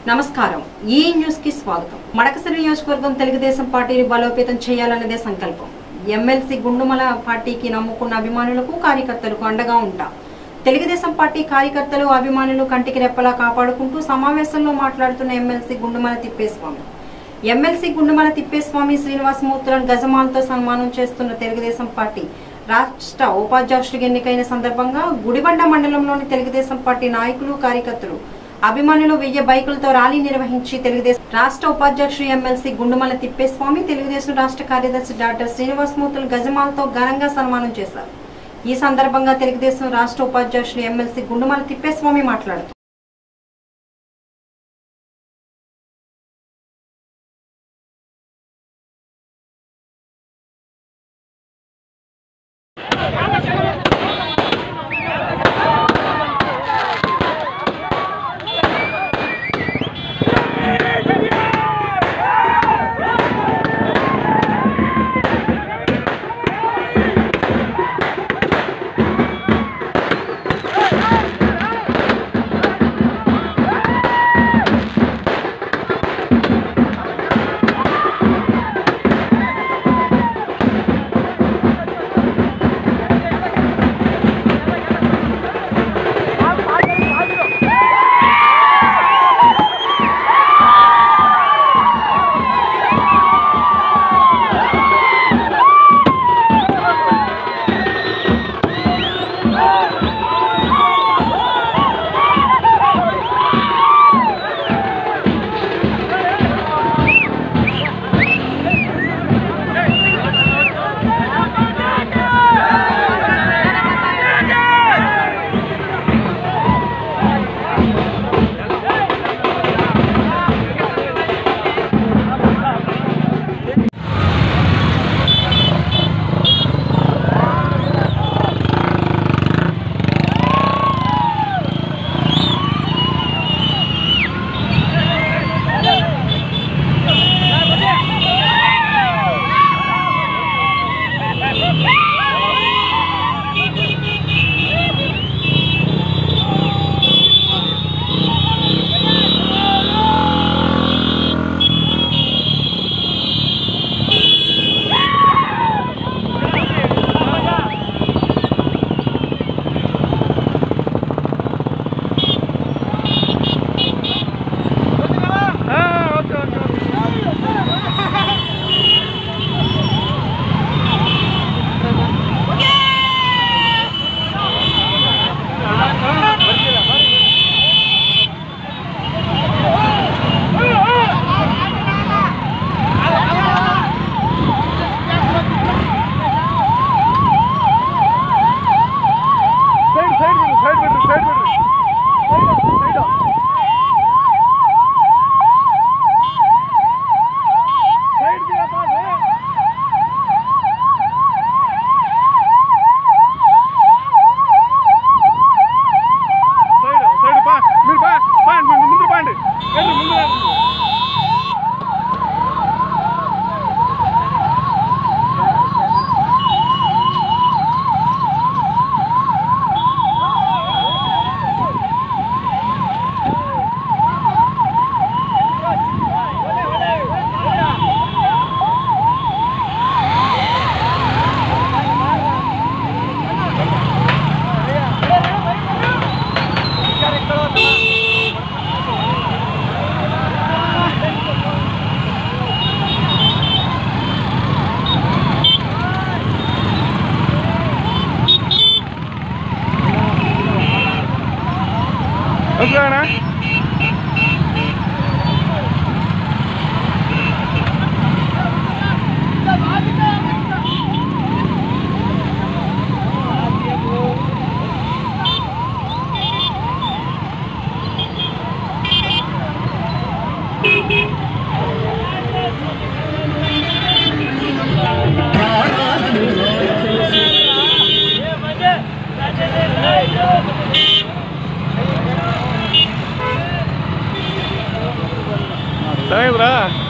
నమస్కారం ఈ న్యూస్ కి స్వాగతం మడకసిరి నియోజకవర్గం తెలుగుదేశం పార్టీని బలోపేతం చేయాలన్నదే సంకల్పం ఎమ్మెల్సీ గుండుమల పార్టీకి నమ్ముకున్న అభిమానులకు కార్యకర్తలకు అండగా ఉంటా తెలుగుదేశం పార్టీ కార్యకర్తలు అభిమానులు కంటికి రెప్పలా కాపాడుకుంటూ సమావేశంలో మాట్లాడుతున్న ఎమ్మెల్సీ గుండుమల తిప్పేస్వామి ఎమ్మెల్సీ గుండుమల తిప్పేస్వామి శ్రీనివాసమూర్తులను గజమాలతో సన్మానం చేస్తున్న తెలుగుదేశం పార్టీ రాష్ట్ర ఉపాధ్యక్షుడిగా ఎన్నికైన సందర్భంగా గుడిబండ మండలంలోని తెలుగుదేశం పార్టీ నాయకులు కార్యకర్తలు అభిమానులు వెయ్యి బైకులతో ర్యాలీ నిర్వహించి తెలుగుదేశం రాష్ట్ర ఉపాధ్యక్షుడు ఎమ్మెల్సీ గుండుమల తిప్పేస్వామి తెలుగుదేశం రాష్ట్ర కార్యదర్శి డాక్టర్ శ్రీనివాసమూర్తులు గజమాలతో ఘనంగా సన్మానం చేశారు ఈ సందర్భంగా తెలుగుదేశం రాష్ట్ర ఉపాధ్యక్షుడు ఎమ్మెల్సీ గుండుమల తిప్పేస్వామి మాట్లాడుతూ సైడ్ సైడ్ పెట్టు సైడ్ పెట్టు సైడ్ పెట్టు సైడ్ సైడ్ సైడ్ కి రా బాబు సైడ్ సైడ్ పా మీరు పా పా మీరు ముందు పాండి రండి ముందు రండి. వస్తున్నానా సాయంత్రా